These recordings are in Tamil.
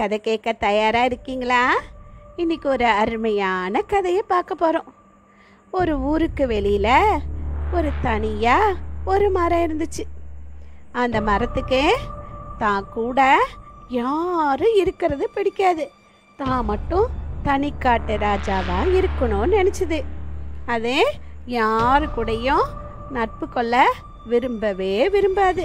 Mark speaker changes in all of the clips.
Speaker 1: கதை கேட்க தயாராக இருக்கீங்களா இன்னைக்கு ஒரு அருமையான கதையை பார்க்க போகிறோம் ஒரு ஊருக்கு வெளியில் ஒரு தனியாக ஒரு மரம் இருந்துச்சு அந்த மரத்துக்கு தான் கூட யாரும் இருக்கிறது பிடிக்காது தான் மட்டும் தனிக்காட்டு ராஜாவா இருக்கணும்னு நினச்சிது அதே யாரு கூடயும் நட்பு கொள்ள விரும்பவே விரும்பாது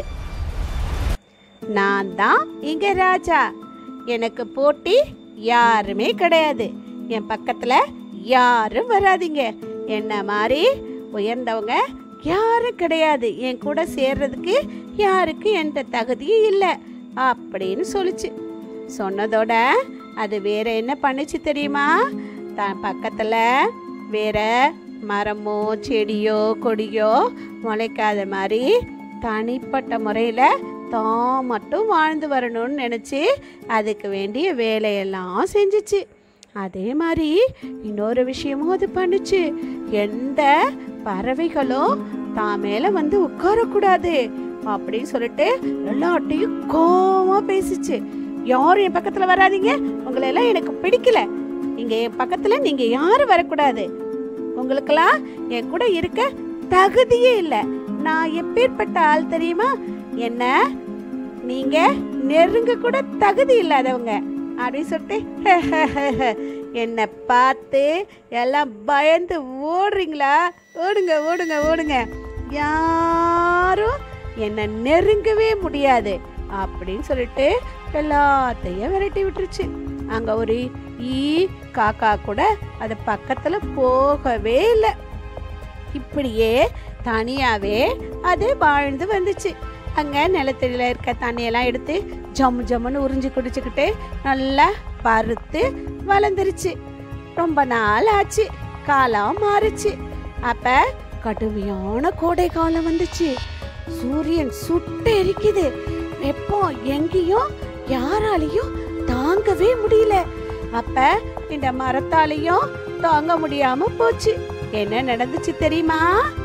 Speaker 1: நான் தான் இங்க ராஜா எனக்கு போட்டி யாருமே கிடையாது என் பக்கத்துல யாரும் வராதீங்க என்ன மாதிரி உயர்ந்தவங்க யாரும் கிடையாது என் கூட சேர்றதுக்கு யாருக்கு எந்த தகுதியும் இல்லை அப்படின்னு சொல்லுச்சு சொன்னதோட அது வேற என்ன பண்ணுச்சு தெரியுமா தான் பக்கத்துல வேற மரமோ செடியோ கொடியோ முளைக்காத மாதிரி தனிப்பட்ட முறையில் தான் மட்டும் வாழ்ந்து வரணும்னு நினச்சி அதுக்கு வேண்டிய வேலையெல்லாம் செஞ்சுச்சு அதே மாதிரி இன்னொரு விஷயமும் அது பண்ணுச்சு எந்த பறவைகளும் தான் மேலே வந்து உட்காரக்கூடாது அப்படின்னு சொல்லிட்டு எல்லாட்டையும் கோவமா பேசிச்சு யாரும் என் பக்கத்தில் வராதீங்க உங்களை எல்லாம் எனக்கு பிடிக்கல இங்கே என் பக்கத்தில் நீங்கள் யாரும் வரக்கூடாது உங்களுக்கெல்லாம் என் கூட இருக்க தகுதியே இல்லை நான் எப்பேற்பட்ட ஆள் தெரியுமா என்ன நீங்க நெருங்க கூட தகுதி இல்லாதவங்க அப்படின்னு சொல்லிட்டு என்னை பார்த்து எல்லாம் பயந்து ஓடுறீங்களா ஓடுங்க ஓடுங்க ஓடுங்க யாரும் என்னை நெருங்கவே முடியாது அப்படின்னு சொல்லிட்டு எல்லாத்தையும் விரட்டி விட்டுருச்சு அங்க ஒரு ஈ காக்கா கூட அது பக்கத்துல போகவே இல்லை இப்படியே தனியாவே அது வாழ்ந்து வந்துச்சு அங்க நிலத்தடியில இருக்க தண்ணியெல்லாம் எடுத்து ஜம்மு ஜம்முன்னு உறிஞ்சி குடிச்சுக்கிட்டு நல்லா பருத்து வளர்ந்துருச்சு ரொம்ப நாள் ஆச்சு காலம் மாறுச்சு அப்ப கடுமையான கோடை காலம் வந்துச்சு சூரியன் சுட்டு எரிக்குது வெப்பம் எங்கேயும் யாராலையும் தாங்கவே முடியல அப்ப இந்த மரத்தாலையும் தாங்க முடியாம போச்சு என்ன நடந்துச்சு தெரியுமா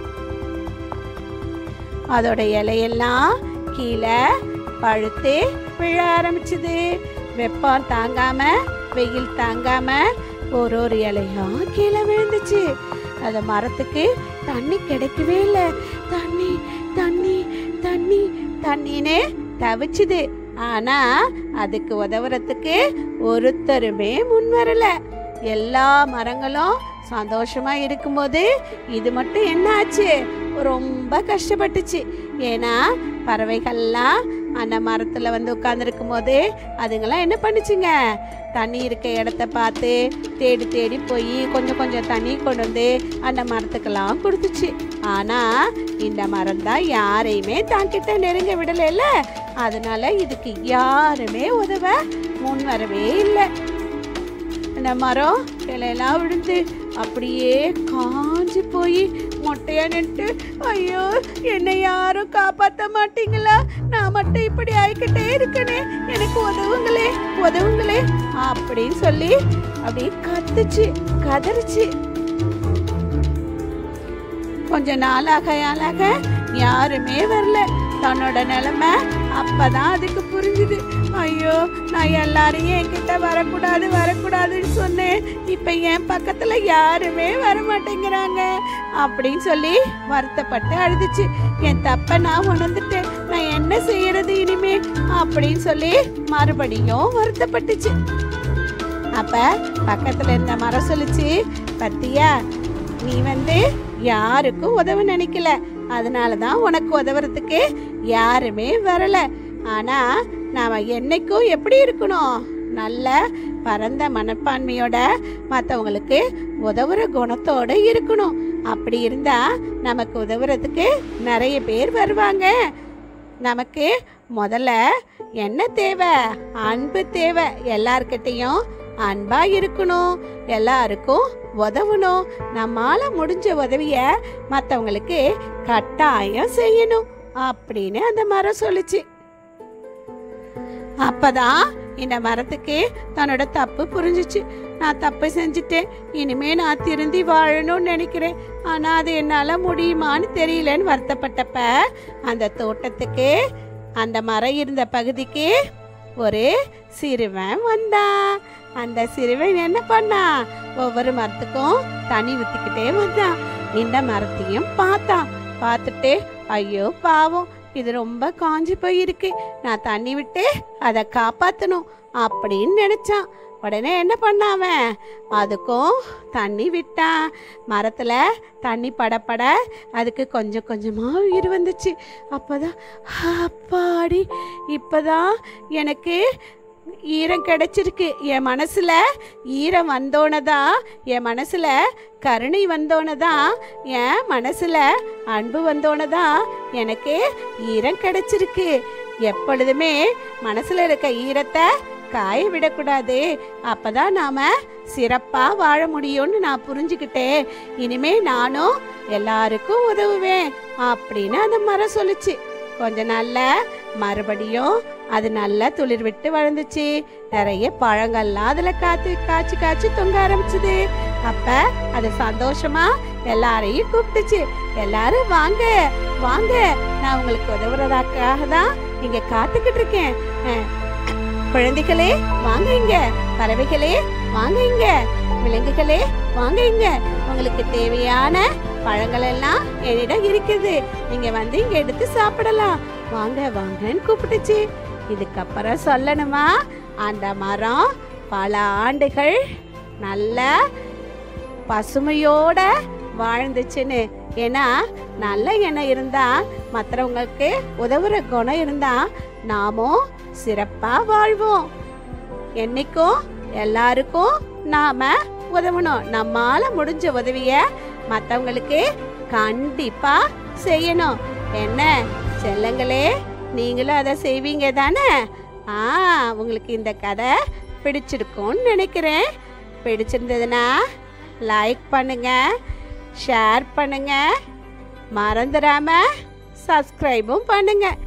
Speaker 1: அதோட இலையெல்லாம் கீழே பழுத்து விழ ஆரம்பிச்சுது வெப்பம் தாங்காம வெயில் தாங்காம ஒரு ஒரு இலையா கீழே விழுந்துச்சு அந்த மரத்துக்கு தண்ணி கிடைக்கவே இல்லை தண்ணி தண்ணி தண்ணி தண்ணின்னு தவிச்சுது ஆனா அதுக்கு உதவுறதுக்கு ஒருத்தருமே முன் வரல எல்லா மரங்களும் சந்தோஷமா இருக்கும்போது இது மட்டும் என்ன ஆச்சு ரொம்ப கஷ்டப்பட்டுச்சு ஏன்னா பறவைகள்லாம் அந்த மரத்தில் வந்து உட்காந்துருக்கும் போது அதுங்கெல்லாம் என்ன பண்ணுச்சுங்க தண்ணி இருக்க இடத்த பார்த்து தேடி தேடி போய் கொஞ்சம் கொஞ்சம் தண்ணி கொண்டு வந்து அந்த மரத்துக்கெல்லாம் கொடுத்துச்சு ஆனால் இந்த மரம் தான் யாரையுமே தாங்கிட்ட நெருங்க விடலைல்ல அதனால இதுக்கு யாருமே உதவ முன் வரவே இல்லை அந்த மரம் இலையெல்லாம் விழுந்து அப்படியே காஞ்சி போய் மொட்டையா நின்று ஐயோ என்னை யாரும் காப்பாற்ற மாட்டீங்களா நான் மட்டும் இப்படி ஆயிக்கிட்டே இருக்கனே எனக்கு உதவுங்களே உதவுங்களே அப்படின்னு சொல்லி அப்படியே கத்துச்சு கதறிச்சு கொஞ்ச நாளாக ஆளாக யாருமே வரல தன்னோட நிலைமை அப்பதான் அதுக்கு புரிஞ்சுது ஐயோ நான் எல்லாரையும் என்கிட்ட வரக்கூடாது வரக்கூடாதுன்னு சொன்னேன் இப்போ என் பக்கத்துல யாருமே வர மாட்டேங்கிறாங்க அப்படின்னு சொல்லி வருத்தப்பட்டு அழுதுச்சு என் தப்ப நான் உணர்ந்துட்டேன் நான் என்ன செய்யறது இனிமே அப்படின்னு சொல்லி மறுபடியும் வருத்தப்பட்டுச்சு அப்ப பக்கத்துல இருந்த மரம் சொல்லுச்சு பத்தியா நீ வந்து யாருக்கும் உதவ நினைக்கல அதனால தான் உனக்கு உதவுறதுக்கு யாருமே வரல ஆனா நாம என்னைக்கும் எப்படி இருக்கணும் நல்ல பரந்த மனப்பான்மையோட மற்றவங்களுக்கு உதவுற குணத்தோட இருக்கணும் அப்படி இருந்தா நமக்கு உதவுறதுக்கு நிறைய பேர் வருவாங்க நமக்கு முதல்ல என்ன தேவை அன்பு தேவை எல்லார்கிட்டையும் அன்பா இருக்கணும் எல்லாருக்கும் உதவணும் நம்மால முடிஞ்ச உதவிய மற்றவங்களுக்கு கட்டாயம் செய்யணும் அப்படின்னு அந்த மரம் சொல்லுச்சு அப்பதான் இந்த மரத்துக்கு தன்னோட தப்பு புரிஞ்சுச்சு நான் தப்பு செஞ்சுட்டேன் இனிமே நான் திருந்தி வாழணும்னு நினைக்கிறேன் ஆனா அது என்னால முடியுமான்னு தெரியலன்னு வருத்தப்பட்டப்ப அந்த தோட்டத்துக்கு அந்த மரம் இருந்த பகுதிக்கு ஒரு சிறுவன் வந்தான் அந்த சிறுவன் என்ன பண்ணான் ஒவ்வொரு மரத்துக்கும் தண்ணி ஊத்திக்கிட்டே வந்தான் இந்த மரத்தையும் பார்த்தான் பார்த்துட்டு ஐயோ பாவம் இது ரொம்ப காஞ்சி போயிருக்கு நான் தண்ணி விட்டு அதை காப்பாற்றணும் அப்படின்னு நினைச்சான் உடனே என்ன பண்ணான் அவன் அதுக்கும் தண்ணி விட்டான் மரத்தில் தண்ணி படப்பட அதுக்கு கொஞ்சம் கொஞ்சமாக உயிர் வந்துச்சு அப்போதான் அப்பாடி இப்போதான் எனக்கு ஈரம் கிடைச்சிருக்கு என் மனசுல ஈரம் வந்தோன்னே தான் என் மனசுல கருணை வந்தோன்னே தான் என் மனசுல அன்பு வந்தோன்னே தான் எனக்கு ஈரம் கிடைச்சிருக்கு எப்பொழுதுமே மனசுல இருக்க ஈரத்தை காய விடக்கூடாது அப்பதான் நாம சிறப்பா வாழ முடியும்னு நான் புரிஞ்சுக்கிட்டேன் இனிமே நானும் எல்லாருக்கும் உதவுவேன் அப்படின்னு அந்த மரம் சொல்லுச்சு கொஞ்ச நாள்ல மறுபடியும் அது நல்லா துளிர் விட்டு வளர்ந்துச்சு நிறைய பழங்கள்லாம் அதுல காத்து காய்ச்சி காய்ச்சி தொங்க ஆரம்பிச்சுது அப்ப அது சந்தோஷமா எல்லாரையும் கூப்பிட்டுச்சு எல்லாரும் வாங்க வாங்க நான் உங்களுக்கு உதவுறதுக்காக தான் இங்க காத்துக்கிட்டு இருக்கேன் அஹ், குழந்தைகளே வாங்க இங்க பறவைகளே வாங்க இங்க விலங்குகளே வாங்க இங்க உங்களுக்கு தேவையான பழங்கள் எல்லாம் என்னிடம் இருக்குது நீங்க வந்து இங்க எடுத்து சாப்பிடலாம் வாங்க வாங்கன்னு கூப்பிட்டுச்சு இதுக்கப்புறம் சொல்லணுமா அந்த மரம் பல ஆண்டுகள் நல்ல பசுமையோட வாழ்ந்துச்சுன்னு ஏன்னா நல்ல எண்ணம் இருந்தா மற்றவங்களுக்கு உதவுற குணம் இருந்தா நாமும் சிறப்பா வாழ்வோம் என்னைக்கும் எல்லாருக்கும் நாம உதவணும் நம்மால முடிஞ்ச உதவிய மற்றவங்களுக்கு கண்டிப்பா செய்யணும் என்ன செல்லங்களே நீங்களும் அதை செய்வீங்க தானே ஆ உங்களுக்கு இந்த கதை பிடிச்சிருக்கும்னு நினைக்கிறேன் பிடிச்சிருந்ததுன்னா லைக் பண்ணுங்க ஷேர் பண்ணுங்க மறந்துடாம சப்ஸ்கிரைபும் பண்ணுங்க